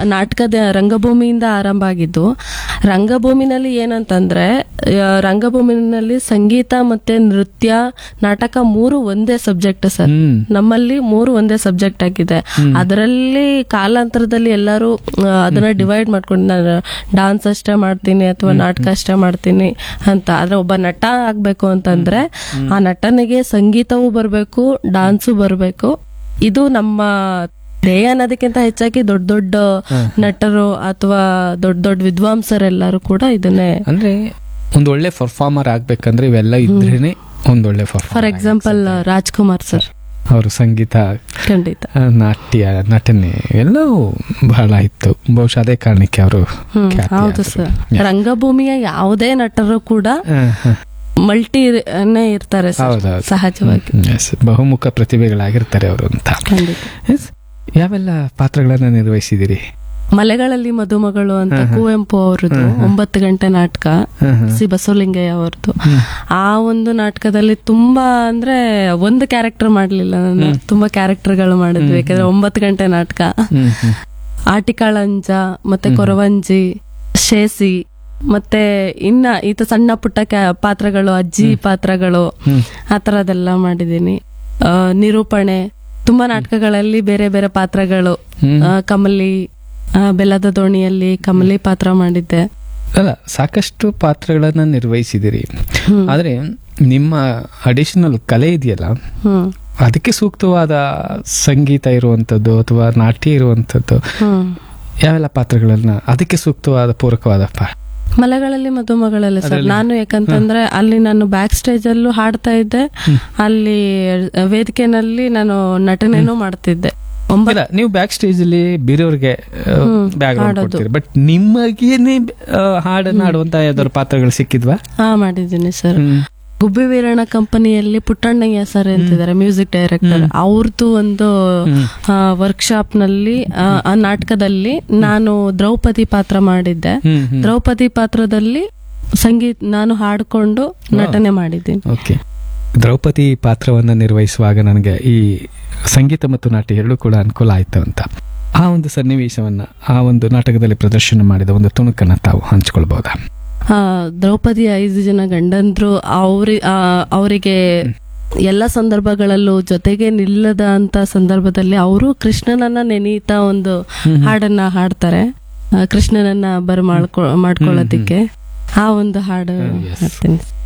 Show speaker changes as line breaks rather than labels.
ನಾಟಕದ ರಂಗಭೂಮಿಯಿಂದ ಆರಂಭ ಆಗಿದ್ದು ರಂಗಭೂಮಿನಲ್ಲಿ ಏನಂತಂದ್ರೆ ಆ, ರಂಗಭೂಮಿನಲ್ಲಿ ಸಂಗೀತ ಮತ್ತೆ ನೃತ್ಯ ನಾಟಕ ಮೂರು ಒಂದೇ ಸಬ್ಜೆಕ್ಟ್ ಸರ್
ಹ್ಮ್
ನಮ್ಮಲ್ಲಿ ಮೂರು ಒಂದೇ ಸಬ್ಜೆಕ್ಟ್ ಆಗಿದೆ ಅದರಲ್ಲಿ ಕಾಲಾಂತರದಲ್ಲಿ ಎಲ್ಲರೂ ಆ, ಅದನ್ನ ಡಿವೈಡ್ ಮಾಡ್ಕೊಂಡು ನಾನು ಡಾನ್ಸ್ ಅಷ್ಟೇ ಮಾಡ್ತೀನಿ ಅಥವಾ ನಾಟಕ ಅಷ್ಟೇ ಮಾಡ್ತೀನಿ ಅಂತ ಆದ್ರೆ ಒಬ್ಬ ನಟ ಆಗ್ಬೇಕು ಅಂತಂದ್ರೆ ಆ ನಟನಿಗೆ ಸಂಗೀತವೂ ಬರ್ಬೇಕು ಡಾನ್ಸು ಬರ್ಬೇಕು ಇದು ನಮ್ಮ ಧ್ಯೇಯ ಅನ್ನೋದಕ್ಕಿಂತ ಹೆಚ್ಚಾಗಿ ದೊಡ್ಡ ದೊಡ್ಡ ನಟರು ಅಥವಾ ದೊಡ್ಡ ದೊಡ್ಡ ವಿದ್ವಾಂಸರೆಲ್ಲರೂ ಕೂಡ ಇದನ್ನೇ
ಅಂದ್ರೆ ಒಂದ್ ಒಳ್ಳೆ ಪರ್ಫಾರ್ಮರ್ ಆಗ್ಬೇಕಂದ್ರೆ ಇವೆಲ್ಲ ಇದ್ರೇನೆ ಒಂದ್ ಒಳ್ಳೆ
for
performer
example Rajkumar sir
ಅವರು ಸಂಗೀತ
ಖಂಡಿತ
ಆ, ನಾಟ್ಯ ನಟನೆ ಎಲ್ಲವೂ ಬಹಳ ಇತ್ತು ಬಹುಶಃ ಅದೇ ಕಾರಣಕ್ಕೆ ಅವರು
ಹ್ಮ್ ಹೌದು ಸರ್ ರಂಗಭೂಮಿಯ ಯಾವುದೇ ನಟರು ಕೂಡ ಮಲ್ಟಿ ಇರ್ತಾರೆ ಸರ್
ಹೌದೌದು.
ಸಹಜವಾಗಿ
ಬಹುಮುಖ ಪ್ರತಿಭೆಗಳಾಗಿರ್ತಾರೆ ಅವರು ಅಂತ
ಖಂಡಿತ
Yes. ಯಾವೆಲ್ಲ ಪಾತ್ರಗಳನ್ನ ನಿರ್ವಹಿಸಿದಿರಿ
ಮಲೆಗಳಲ್ಲಿ ಮದುಮಗಳು ಅಂತ ಕುವೆಂಪು ಅವರದ್ದು ಒಂಬತ್ತು ಗಂಟೆ ನಾಟಕ ಸಿ ಬಸವಲಿಂಗಯ್ಯ ಅವ್ರದ್ದು ಆ ಒಂದು ನಾಟಕದಲ್ಲಿ ತುಂಬಾ ಅಂದ್ರೆ ಒಂದು ಕ್ಯಾರೆಕ್ಟರ್ ಮಾಡ್ಲಿಲ್ಲ ನಾನು ತುಂಬಾ ಕ್ಯಾರೆಕ್ಟರ್ಗಳು ಮಾಡಿದ್ವಿ ಯಾಕಂದ್ರೆ ಒಂಬತ್ತು ಗಂಟೆ ನಾಟಕ ಆಟಿಕಾಳಂಜ ಮತ್ತೆ ಕೊರವಂಜಿ ಶೇಸಿ ಮತ್ತೆ ಇನ್ನ ಈತ ಸಣ್ಣ ಪುಟ್ಟ ಕ್ಯಾ- ಪಾತ್ರಗಳು ಅಜ್ಜಿ ಪಾತ್ರಗಳು ಆ ತರದೆಲ್ಲ ಮಾಡಿದೀನಿ ಆ, ನಿರೂಪಣೆ ತುಂಬಾ ನಾಟಕಗಳಲ್ಲಿ ಬೇರೆ ಬೇರೆ ಪಾತ್ರಗಳು ಆ, ಕಮಲಿ ಆ, ಬೆಲ್ಲದ ದೋಣಿಯಲ್ಲಿ ಕಮಲಿ ಪಾತ್ರ ಮಾಡಿದ್ದೆ
ಅಲ್ಲ ಸಾಕಷ್ಟು ಪಾತ್ರಗಳನ್ನ ನಿರ್ವಹಿಸಿದಿರಿ ಆದ್ರೆ ನಿಮ್ಮ ಅಡಿಷನಲ್ ಕಲೆ ಇದೆಯಲ್ಲ
ಹ್ಮ್
ಅದಕ್ಕೆ ಸೂಕ್ತವಾದ ಸಂಗೀತ ಇರುವಂತದ್ದು ಅಥವಾ ನಾಟ್ಯ ಇರುವಂತದ್ದು
ಹ್ಮ್
ಯಾವೆಲ್ಲ ಪಾತ್ರಗಳನ್ನ ಅದಕ್ಕೆ ಸೂಕ್ತವಾದ ಪೂರಕವಾದ ಪಾ
ಮಲೆಗಳಲ್ಲಿ ಮದುಮಗಳಲ್ಲಿ ಸರ್ ನಾನು ಯಾಕಂತಂದ್ರೆ ಅಲ್ಲಿ ನಾನು ಬ್ಯಾಕ್ ಸ್ಟೇಜ್ ಅಲ್ಲೂ ಹಾಡ್ತಾ ಇದ್ದೆ ಅಲ್ಲಿ ವೇದಿಕೆನಲ್ಲಿ ನಾನು ನಟನೆನೂ ಮಾಡ್ತಿದ್ದೆ ಒಂಬತ್ತು
ಇಲ್ಲ ನೀವು ಬ್ಯಾಕ್ ಸ್ಟೇಜ್ ಅಲ್ಲಿ ಬೇರೆಯವ್ರಿಗೆ ಬ್ಯಾಕ್ ಕೊಡ್ತೀರಿ ಬಟ್ ನಿಮಗೇನೆ ಆ, ಹಾಡನ್ನ ಹಾಡುವಂತ ಯಾವ್ದಾದ್ರು ಪಾತ್ರಗಳು ಸಿಕ್ಕಿದ್ವಾ
ಹಾ ಮಾಡಿದ್ದೀನಿ ಸರ್
ಹ್ಮ್.
ಗುಬ್ಬಿ ವೀರಣ್ಣ ಕಂಪನಿಯಲ್ಲಿ ಪುಟ್ಟಣ್ಣಯ್ಯ ಸರ್ ಅಂತಿದ್ದಾರೆ ಮ್ಯೂಸಿಕ್ ಡೈರೆಕ್ಟರ್ ಅವ್ರದ್ದು ಒಂದು ವರ್ಕ್ಶಾಪ್ ನಲ್ಲಿ ಆ, ಆ ನಾಟಕದಲ್ಲಿ ನಾನು ದ್ರೌಪದಿ ಪಾತ್ರ ಮಾಡಿದ್ದೆ
ಹ್ಮ್ ಹ್ಮ್
ದ್ರೌಪದಿ ಪಾತ್ರದಲ್ಲಿ ಸಂಗೀತ ನಾನು ಹಾಡ್ಕೊಂಡು ನಟನೆ ಮಾಡಿದ್ದೀನಿ
ಓಕೆ ದ್ರೌಪದಿ ಪಾತ್ರವನ್ನ ನಿರ್ವಹಿಸುವಾಗ ನನಗೆ ಈ ಸಂಗೀತ ಮತ್ತು ನಾಟ್ಯ ಎರಡೂ ಕೂಡ ಅನುಕೂಲ ಆಯ್ತು ಅಂತ ಆ ಒಂದು ಸನ್ನಿವೇಶವನ್ನ ಆ ಒಂದು ನಾಟಕದಲ್ಲಿ ಪ್ರದರ್ಶನ ಮಾಡಿದ ಒಂದು ತುಣುಕನ್ನ ತಾವು ಹಂಚ್ಕೊಳ್ಬಹುದಾ
ಆ, ದ್ರೌಪದಿ ಐದು ಜನ ಗಂಡಂದ್ರು ಅವ್ರಿ ಆ, ಅವರಿಗೆ ಎಲ್ಲ ಸಂದರ್ಭಗಳಲ್ಲೂ ಜೊತೆಗೆ ನಿಲ್ಲದ ಅಂತ ಸಂದರ್ಭದಲ್ಲಿ ಅವರು ಕೃಷ್ಣನನ್ನ ನೆನೀತಾ ಒಂದು ಹಾಡನ್ನ ಹಾಡ್ತಾರೆ ಆ, ಕೃಷ್ಣನನ್ನ ಬರ ಮಾಡ್ಕೊ ಮಾಡ್ಕೊಳ್ಳೋದಿಕ್ಕೆ ಆ ಒಂದು ಹಾಡು ಹಾಡ್ತೀನಿ